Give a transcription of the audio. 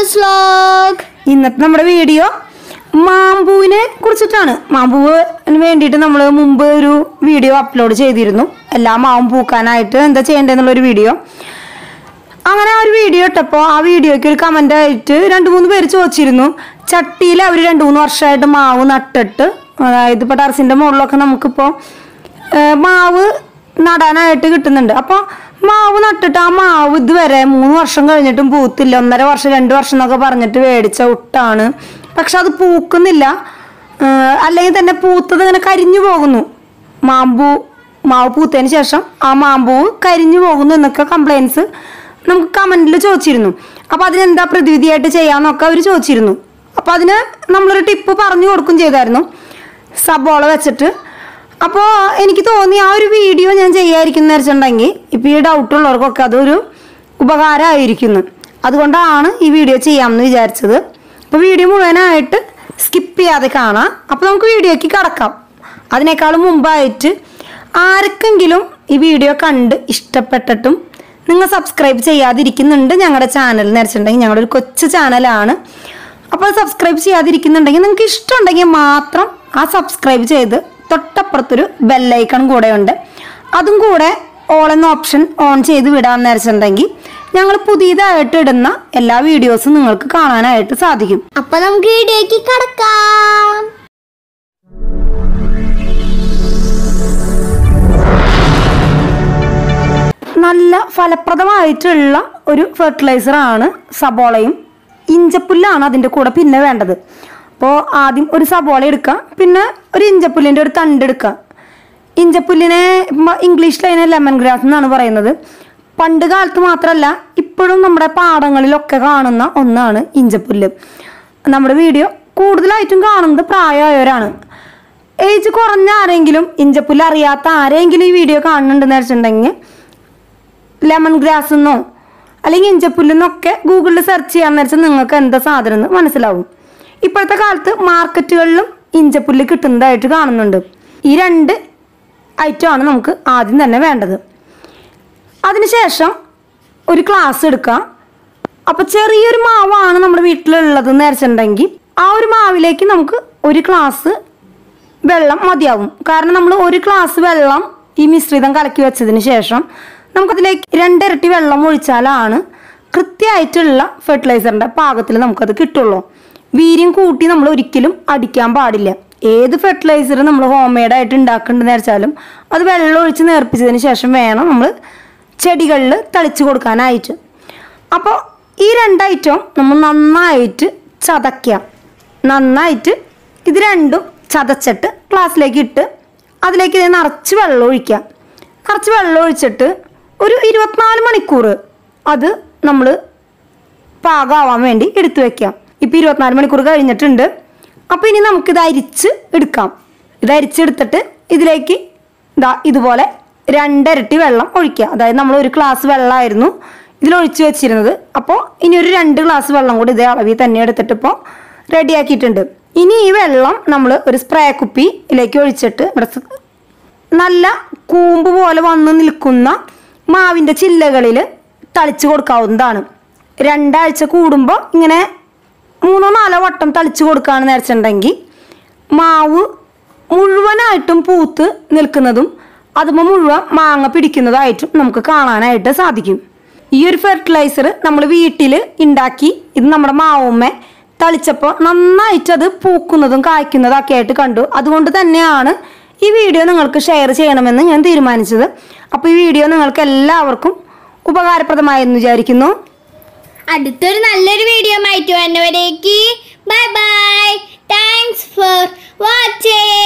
പാറൂസ് vlog ഇന്നത്തെ നമ്മുടെ video മാമ്പൂവിനെ കുറിച്ചിട്ടാണ് മാമ്പൂവിന് വേണ്ടിയിട്ട് നമ്മൾ മുമ്പ് ഒരു വീഡിയോ അപ്ലോഡ് ചെയ്തിരുന്നു എല്ലാ മാവും പൂക്കാനായിട്ട് എന്താ ചെയ്യേണ്ടതെന്നുള്ളൊരു വീഡിയോ അങ്ങനെ ആ ഒരു വീഡിയോ ഇട്ടപ്പോൾ ആ വീഡിയോയ്ക്ക് ഒരു കമൻ്റ് ആയിട്ട് രണ്ട് മൂന്ന് പേര് ചോദിച്ചിരുന്നു ചട്ടിയിൽ അവർ രണ്ട് മൂന്ന് വർഷമായിട്ട് മാവ് നട്ടിട്ട് അതായത് ഇപ്പോൾ ടെറസിൻ്റെ മുകളിലൊക്കെ നമുക്കിപ്പോൾ ഏഹ്, മാവ് നടാനായിട്ട് കിട്ടുന്നുണ്ട് അപ്പോൾ മാവ് നട്ടിട്ട് ആ മാവ് ഇതുവരെ മൂന്ന് വർഷം കഴിഞ്ഞിട്ടും പൂത്തില്ല ഒന്നര വർഷം രണ്ട് വർഷം എന്നൊക്കെ പറഞ്ഞിട്ട് മേടിച്ച ഉട്ടാണ് പക്ഷെ അത് പൂക്കുന്നില്ല ഏഹ്, അല്ലെങ്കിൽ തന്നെ പൂത്തത് ഇങ്ങനെ കരിഞ്ഞു പോകുന്നു മാമ്പൂ മാവ് പൂത്തതിന് ശേഷം ആ മാമ്പൂവ് കരിഞ്ഞു പോകുന്നു എന്നൊക്കെ കംപ്ലൈൻസ് നമുക്ക് കമൻറ്റിൽ ചോദിച്ചിരുന്നു അപ്പോൾ അതിനെന്താ പ്രതിവിധിയായിട്ട് ചെയ്യാമെന്നൊക്കെ അവർ ചോദിച്ചിരുന്നു അപ്പോൾ അതിന് നമ്മളൊരു ടിപ്പ് പറഞ്ഞു കൊടുക്കും ചെയ്തായിരുന്നു സബോള വെച്ചിട്ട് അപ്പോൾ എനിക്ക് തോന്നി ആ ഒരു വീഡിയോ ഞാൻ ചെയ്യാതിരിക്കുന്ന വെച്ചിട്ടുണ്ടെങ്കിൽ ഇപ്പോൾ ഈ ഡൗട്ട് ഉള്ളവർക്കൊക്കെ അതൊരു ഉപകാരമായിരിക്കുന്നു അതുകൊണ്ടാണ് ഈ വീഡിയോ ചെയ്യാമെന്ന് വിചാരിച്ചത് അപ്പോൾ വീഡിയോ മുഴുവനായിട്ട് സ്കിപ്പ് ചെയ്യാതെ കാണാം അപ്പോൾ നമുക്ക് വീഡിയോയ്ക്ക് കടക്കാം അതിനേക്കാളും മുമ്പായിട്ട് ആർക്കെങ്കിലും ഈ വീഡിയോ കണ്ട് ഇഷ്ടപ്പെട്ടിട്ടും നിങ്ങൾ സബ്സ്ക്രൈബ് ചെയ്യാതിരിക്കുന്നുണ്ട് ഞങ്ങളുടെ ചാനൽ എന്ന് വെച്ചിട്ടുണ്ടെങ്കിൽ ഞങ്ങളുടെ ഒരു കൊച്ചു ചാനലാണ് അപ്പോൾ സബ്സ്ക്രൈബ് ചെയ്യാതിരിക്കുന്നുണ്ടെങ്കിൽ നിങ്ങൾക്ക് ഇഷ്ടമുണ്ടെങ്കിൽ മാത്രം ആ സബ്സ്ക്രൈബ് ചെയ്ത് തൊട്ടപ്പുറത്തൊരു ബെല്ലൈക്കൺ കൂടെ ഉണ്ട് അതും കൂടെ ഓൾ എന്ന ഓപ്ഷൻ ഓൺ ചെയ്ത് വിടാമെന്ന് വെച്ചിട്ടുണ്ടെങ്കിൽ ഞങ്ങൾ പുതിയതായിട്ട് ഇടുന്ന എല്ലാ വീഡിയോസും നിങ്ങൾക്ക് കാണാനായിട്ട് സാധിക്കും അപ്പൊ നമുക്ക് വീഡിയോക്ക് കടക്കാം നല്ല ഫലപ്രദമായിട്ടുള്ള ഒരു ഫെർട്ടിലൈസർ ആണ് സബോളയും ഇഞ്ചപ്പുല്ലാണ് അതിൻ്റെ കൂടെ പിന്നെ വേണ്ടത് അപ്പോൾ ആദ്യം ഒരു സബോള എടുക്കുക പിന്നെ ഒരു ഇഞ്ചപ്പുല്ലിൻ്റെ ഒരു തണ്ട് എടുക്കുക ഇഞ്ചപ്പുല്ലിനെ ഇപ്പം ഇംഗ്ലീഷിൽ അതിനെ ലെമൺ ഗ്രാസ് എന്നാണ് പറയുന്നത് പണ്ട് കാലത്ത് മാത്രമല്ല ഇപ്പോഴും നമ്മുടെ പാടങ്ങളിലൊക്കെ കാണുന്ന ഒന്നാണ് ഇഞ്ചപ്പുല്ല് നമ്മുടെ വീഡിയോ കൂടുതലായിട്ടും കാണുന്നത് പ്രായമായവരാണ് ഏജ് കുറഞ്ഞ ആരെങ്കിലും ഇഞ്ചപ്പുല്ല് അറിയാത്ത ആരെങ്കിലും ഈ വീഡിയോ കാണുന്നുണ്ടെന്ന് വെച്ചിട്ടുണ്ടെങ്കിൽ ലെമൺ ഗ്രാസ് എന്നോ അല്ലെങ്കിൽ ഇഞ്ചപ്പുല്ലെന്നൊക്കെ ഗൂഗിളിൽ സെർച്ച് ചെയ്യാന്ന് വെച്ചാൽ നിങ്ങൾക്ക് എന്താ സാധനം എന്ന് മനസ്സിലാവും ഇപ്പോഴത്തെ കാലത്ത് മാർക്കറ്റുകളിലും ഇഞ്ചപ്പുല്ല് കിട്ടുന്നതായിട്ട് കാണുന്നുണ്ട് ഈ രണ്ട് ഐറ്റമാണ് നമുക്ക് ആദ്യം തന്നെ വേണ്ടത് അതിനുശേഷം ഒരു ക്ലാസ് എടുക്കുക അപ്പോൾ ചെറിയൊരു മാവാണ് നമ്മുടെ വീട്ടിലുള്ളതെന്ന് വെച്ചിട്ടുണ്ടെങ്കിൽ ആ ഒരു മാവിലേക്ക് നമുക്ക് ഒരു ഗ്ലാസ് വെള്ളം മതിയാവും കാരണം നമ്മൾ ഒരു ഗ്ലാസ് വെള്ളം ഈ മിശ്രിതം കലക്കി വെച്ചതിന് ശേഷം നമുക്കതിലേക്ക് രണ്ടിരട്ടി വെള്ളം ഒഴിച്ചാലാണ് കൃത്യമായിട്ടുള്ള ഫെർട്ടിലൈസറിൻ്റെ പാകത്തിൽ നമുക്കത് കിട്ടുള്ളൂ വീര്യം കൂട്ടി നമ്മൾ ഒരിക്കലും അടിക്കാൻ പാടില്ല ഏത് ഫെർട്ടിലൈസർ നമ്മൾ ഹോം മെയ്ഡായിട്ട് ഉണ്ടാക്കേണ്ടതെന്ന് വെച്ചാലും അത് വെള്ളം ഒഴിച്ച് നേർപ്പിച്ചതിന് ശേഷം വേണം നമ്മൾ ചെടികളിൽ തളിച്ച് കൊടുക്കാനായിട്ട് അപ്പോൾ ഈ രണ്ട് ഐറ്റം നമ്മൾ നന്നായിട്ട് ചതയ്ക്കാം നന്നായിട്ട് ഇത് രണ്ടും ചതച്ചിട്ട് ഗ്ലാസ്സിലേക്ക് ഇട്ട് അതിലേക്ക് ഇത് നിറച്ച് വെള്ളം ഒഴിക്കാം നിറച്ച് വെള്ളം ഒഴിച്ചിട്ട് ഒരു ഇരുപത്തിനാല് മണിക്കൂർ അത് നമ്മൾ പാകമാവാൻ വേണ്ടി എടുത്തു വെക്കാം ഇപ്പം ഇരുപത്തിനാല് മണിക്കൂർ കഴിഞ്ഞിട്ടുണ്ട് അപ്പോൾ ഇനി നമുക്കിത് അരിച്ച് എടുക്കാം ഇത് അരിച്ചെടുത്തിട്ട് ഇതിലേക്ക് ഇതാ ഇതുപോലെ രണ്ടിരട്ടി വെള്ളം ഒഴിക്കുക അതായത് നമ്മൾ ഒരു ഗ്ലാസ് വെള്ളമായിരുന്നു ഇതിൽ ഒഴിച്ച് വെച്ചിരുന്നത് അപ്പോൾ ഇനി ഒരു രണ്ട് ഗ്ലാസ് വെള്ളം കൂടി ഇതേ അളവിൽ തന്നെ എടുത്തിട്ട് ഇപ്പോൾ റെഡിയാക്കിയിട്ടുണ്ട് ഇനി ഈ വെള്ളം നമ്മൾ ഒരു സ്പ്രേ കുപ്പിയിലേക്ക് ഒഴിച്ചിട്ട് ഇവിടെ സ് നല്ല കൂമ്പ് പോലെ വന്ന് നിൽക്കുന്ന മാവിൻ്റെ ചില്ലകളിൽ തളിച്ച് കൊടുക്കാവുന്നതാണ് രണ്ടാഴ്ച കൂടുമ്പോൾ ഇങ്ങനെ മൂന്നോ നാലോ വട്ടം തളിച്ച് കൊടുക്കുകയാണെന്ന് വെച്ചിട്ടുണ്ടെങ്കിൽ മാവ് മുഴുവനായിട്ടും പൂത്ത് നിൽക്കുന്നതും അതുമ്പോൾ മുഴുവൻ മാങ്ങ പിടിക്കുന്നതായിട്ടും നമുക്ക് കാണാനായിട്ട് സാധിക്കും ഈ ഒരു ഫെർട്ടിലൈസർ നമ്മൾ വീട്ടിൽ ഉണ്ടാക്കി ഇത് നമ്മുടെ മാവുമ്മ തളിച്ചപ്പോൾ നന്നായിട്ട് അത് പൂക്കുന്നതും കായ്ക്കുന്നതും ഒക്കെ ആയിട്ട് കണ്ടു അതുകൊണ്ട് തന്നെയാണ് ഈ വീഡിയോ നിങ്ങൾക്ക് ഷെയർ ചെയ്യണമെന്ന് ഞാൻ തീരുമാനിച്ചത് അപ്പോൾ ഈ വീഡിയോ നിങ്ങൾക്ക് എല്ലാവർക്കും ഉപകാരപ്രദമായെന്ന് വിചാരിക്കുന്നു അടുത്തൊരു നല്ലൊരു വീഡിയോ ആയിട്ട് വരുന്നവരേക്ക് bye bye thanks for watching